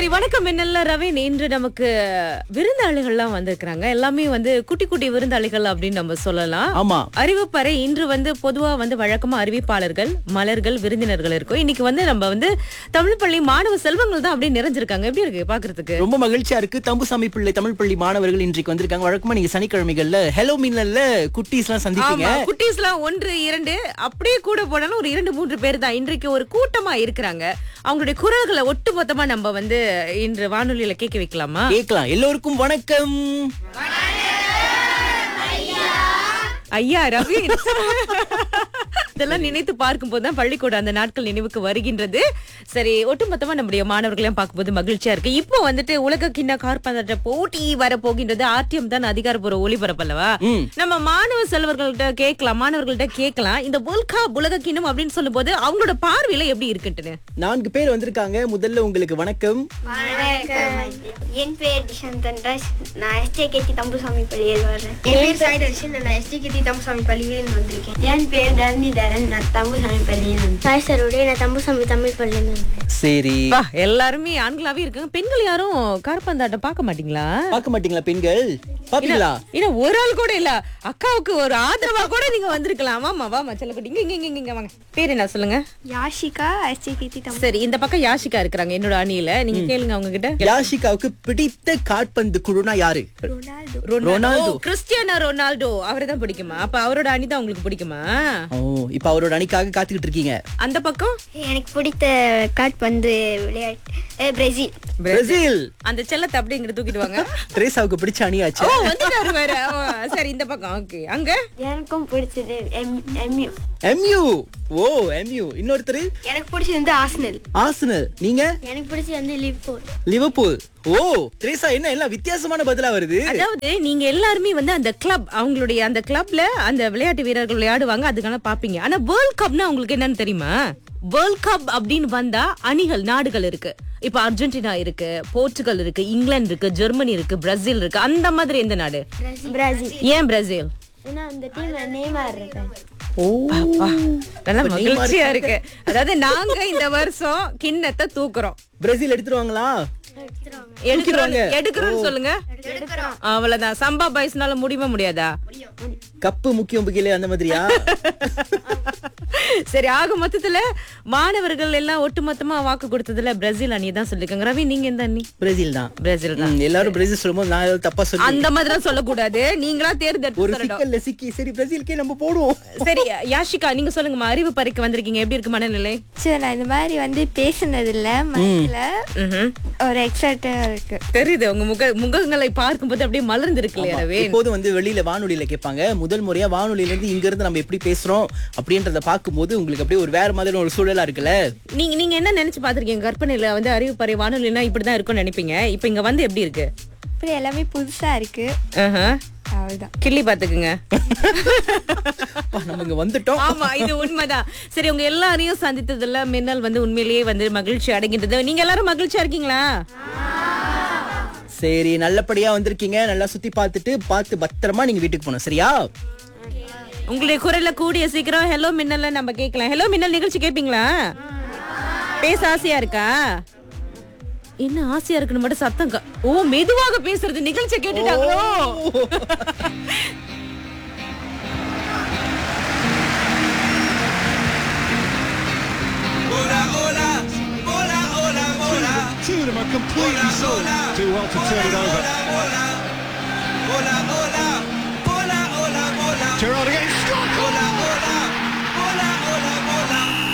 வணக்கம் என்னல்ல ரவீன் இன்று நமக்கு விருந்தாளிகள்லாம் வந்திருக்கிறாங்க எல்லாமே வந்து குட்டி குட்டி விருந்தாளிகள் அப்படின்னு நம்ம சொல்லலாம் ஆமா அறிவிப்பறை இன்று வந்து பொதுவா வந்து வழக்கமா அறிவிப்பாளர்கள் மலர்கள் விருந்தினர்கள் இருக்கும் இன்னைக்கு வந்து நம்ம வந்து தமிழ் பள்ளி மாணவ செல்வங்கள் தான் அப்படியே நிறைஞ்சிருக்காங்க எப்படி இருக்கு பாக்குறதுக்கு ரொம்ப மகிழ்ச்சியா இருக்கு தம்புசாமி பிள்ளை தமிழ் பள்ளி மாணவர்கள் இன்றைக்கு வந்திருக்காங்க வழக்கமா நீங்க சனிக்கிழமைகள்ல ஹலோ மின்னல்ல குட்டீஸ் எல்லாம் சந்திப்பீங்க ஆமா குட்டீஸ் எல்லாம் ஒன்று இரண்டு அப்படியே கூட போனாலும் ஒரு இரண்டு மூன்று பேர் தான் இன்றைக்கு ஒரு கூட்டமா இருக்கிறாங்க அவங்களுடைய குரல்களை ஒட்டு மொத்தமா நம்ம வந்து இன்று வானொலியில கேட்க வைக்கலாமா கேட்கலாம் எல்லோருக்கும் வணக்கம் ஐயா ரவி இதெல்லாம் நினைத்து பார்க்கும் போதுதான் பள்ளிக்கூட அந்த நாட்கள் நினைவுக்கு வருகின்றது சரி ஒட்டுமொத்தமா நம்முடைய மாணவர்களையும் பார்க்கும்போது மகிழ்ச்சியா இருக்கு இப்போ வந்துட்டு உலக கிண்ண கார்பந்தாட்ட போட்டி வர போகின்றது ஆர்டிஎம் தான் அதிகாரப்பூர்வ ஒளிபரப்பல்லவா ம். நம்ம மாணவ செல்வர்கள்ட்ட கேட்கலாம் மாணவர்கள்ட்ட கேட்கலாம் இந்த வேர்ல்ட் கப் உலக கிண்ணம் அப்படின்னு சொல்லும் போது அவங்களோட பார்வையில எப்படி இருக்குன்ட்டுன்னு நான்கு பேர் வந்திருக்காங்க முதல்ல உங்களுக்கு வணக்கம் வணக்கம் என் பெயர் டிஷன் தன்ராஜ் நான் எஸ்டிகேடி தம்புசாமி பள்ளியில் வர்றேன் என் பேர் சாய் தர்ஷன் நான் எஸ்டிகேடி தம்புசாமி பள்ளியில் வந்திருக்கேன் என் பேர் தரணிதரன் நான் தம்புசாமி பள்ளியில் வந்தேன் சாய் சருடைய நான் தம்புசாமி தமிழ் பள்ளியில் வந்தேன் சரி பா, எல்லாருமே ஆண்களாவே இருக்காங்க பெண்கள் யாரும் கார்பந்தாட்டம் பார்க்க மாட்டீங்களா பார்க்க மாட்டீங்களா பெண்கள் பாப்பீங்களா இல்ல ஒரு ஆள் கூட இல்ல அக்காவுக்கு ஒரு ஆதரவா கூட நீங்க வந்திருக்கலாம் வாமா வாமா செல்லக்குட்டி இங்க இங்க இங்க இங்க வாங்க பேர் என்ன சொல்லுங்க யாஷிகா எஸ்டிகேடி தம்பு சரி இந்த பக்கம் யாஷிகா இருக்கிறாங்க என்னோட அணியில நீங்க கேளுங்க அவங்க கிட்ட யாஷிகாவுக்கு பிடித்த காட்பந்து குழுனா யாரு ரொனால்டோ ரொனால்டோ. ஓ, கிறிஸ்டியானோ ரொனால்டோ அவரை தான் பிடிக்குமா அப்ப அவரோட அணி தான் உங்களுக்கு பிடிக்குமா ஓ இப்ப அவரோட அணிக்காக காத்துக்கிட்டு இருக்கீங்க அந்த பக்கம் எனக்கு பிடித்த காட்பந்து விளையாட்டு அஹ், பிரேசில் பிரேசில் அந்த செல்லத்தை அப்படியே இங்க தூக்கிட்டு வாங்க திரேசாவுக்கு பிடிச்ச அணியாச்சு ஓ வந்துட்டாரு வேற ஓ, சரி இந்த பக்கம் ஓகே அங்க எனக்கும் பிடிச்சது எம்- எம்யூ எம்யூ ஓ எம்யூ இன்னொருத்தர் எனக்கு பிடிச்சது வந்து ஆஸ்னல் ஆசனல் நீங்க எனக்கு பிடிச்சது வந்து லிவ்பூல் லிவர்பூல் ஓ திரேசா என்ன எல்லாம் வித்தியாசமான பதிலா வருது அதாவது நீங்க எல்லாருமே வந்து அந்த கிளப் அவங்களுடைய அந்த கிளப்ல அந்த விளையாட்டு வீரர்கள் விளையாடுவாங்க அதுக்கான பாப்பீங்க ஆனா வேர்ல்ட் கப்னா உங்களுக்கு என்னன்னு தெரியுமா வேர்ல்ட் கப் அப்படின்னு வந்தா அணிகள் நாடுகள் இருக்கு இப்ப அர்ஜென்டினா இருக்கு போர்ச்சுகல் இருக்கு இங்கிலாந்து இருக்கு ஜெர்மனி இருக்கு பிரேசில் இருக்கு அந்த மாதிரி எந்த நாடு பிரேசில் ஏன் பிரேசில் ஏன்னா அந்த டீம்ல நேமார் இருக்காங்க ஓ அப்பா, நல்லா மகிழ்ச்சியா இருக்கு அதாவது நாங்க இந்த வருஷம் கிண்ணத்தை தூக்குறோம் பிரேசில் எடுத்துருவாங்களா எடுக்கிறோம் எடுக்கிறோம்னு சொல்லுங்க எடுக்கிறோம் அவ்வளவுதான் சம்பா பாய்ஸ்னால முடியுமா முடியாதா கப்பு முக்கியம் முக்கியல அந்த மாதிரியா சரி ஆக மொத்தத்துல மாணவர்கள் எல்லாம் ஒட்டுமொத்தமா வாக்கு கொடுத்ததுல பிரேசில் அணி தான் சொல்லிருக்காங்க ரவி நீங்க எந்த அணி பிரேசில் தான் பிரேசில் தான் ம், எல்லாரும் பிரேசில் சொல்லும்போது நான் ஏதாவது தப்பா சொல்லி அந்த மாதிரி சொல்லக்கூடாது நீங்களா ஒரு தேர்ந்தெடுத்து சொல்லணும் சிக்கல்ல சிக்கி சரி பிரேசிலுக்கே நம்ம போடுவோம் சரி யாஷிகா நீங்க சொல்லுங்கம்மா அறிவு பறிக்க வந்திருக்கீங்க எப்படி இருக்கு மனநிலை சரி நான் இந்த மாதிரி வந்து பேசுனது இல்ல மனசுல ம்ஹும். ஒரு எக்ஸைட்டா இருக்கு தெரியுது உங்க முக முகங்களை பார்க்கும்போது அப்படியே மலர்ந்து இருக்கு இல்லையா ரவி எப்போதும் வந்து வெளியில வானொலியில கேட்பாங்க முதல் முறையா வானொலியில இருந்து இங்க இருந்து நம்ம எப்படி பேசுறோம் அப்படின்றத பார்க்கும்போது உங்களுக்கு அப்படியே ஒரு வேற மாதிரி ஒரு சூழலா இருக்குல்ல நீங்க நீங்க என்ன நினைச்சு பாத்திருக்கீங்க கற்பனையில வந்து அறிவு பறை வானொலினா இப்படிதான் இருக்கும்னு நினைப்பீங்க இப்ப இங்க வந்து எப்படி இருக்கு இப்படி எல்லாமே புதுசா இருக்கு ஆஹா. அவ்வளவுதான் கிள்ளி பாத்துக்குங்க அப்பா, நம்ம இங்க வந்துட்டோம் ஆமா இது உண்மைதான் சரி உங்க எல்லாரையும் சந்தித்ததுல மின்னல் வந்து உண்மையிலேயே வந்து மகிழ்ச்சி அடைகின்றது நீங்க எல்லாரும் மகிழ்ச்சியா இருக்கீங்களா சரி நல்லபடியா வந்திருக்கீங்க நல்லா சுத்தி பார்த்துட்டு பார்த்து பத்திரமா நீங்க வீட்டுக்கு போகணும் சரியா உங்களுடைய குரல்ல கூடிய சீக்கிரம் ஹலோ மின்னல்ல நம்ம கேட்கலாம் ஹலோ மின்னல் நிகழ்ச்சி கேப்பீங்களா பேச ஆசையா இருக்கா என்ன ஆசையா இருக்குன்னு மட்டும் சத்தம் க- ஓ மெதுவாக பேசுறது நிகழ்ச்சியை கேட்டுட்டாங்களோ Two of them are completely sold. Too well to turn it over.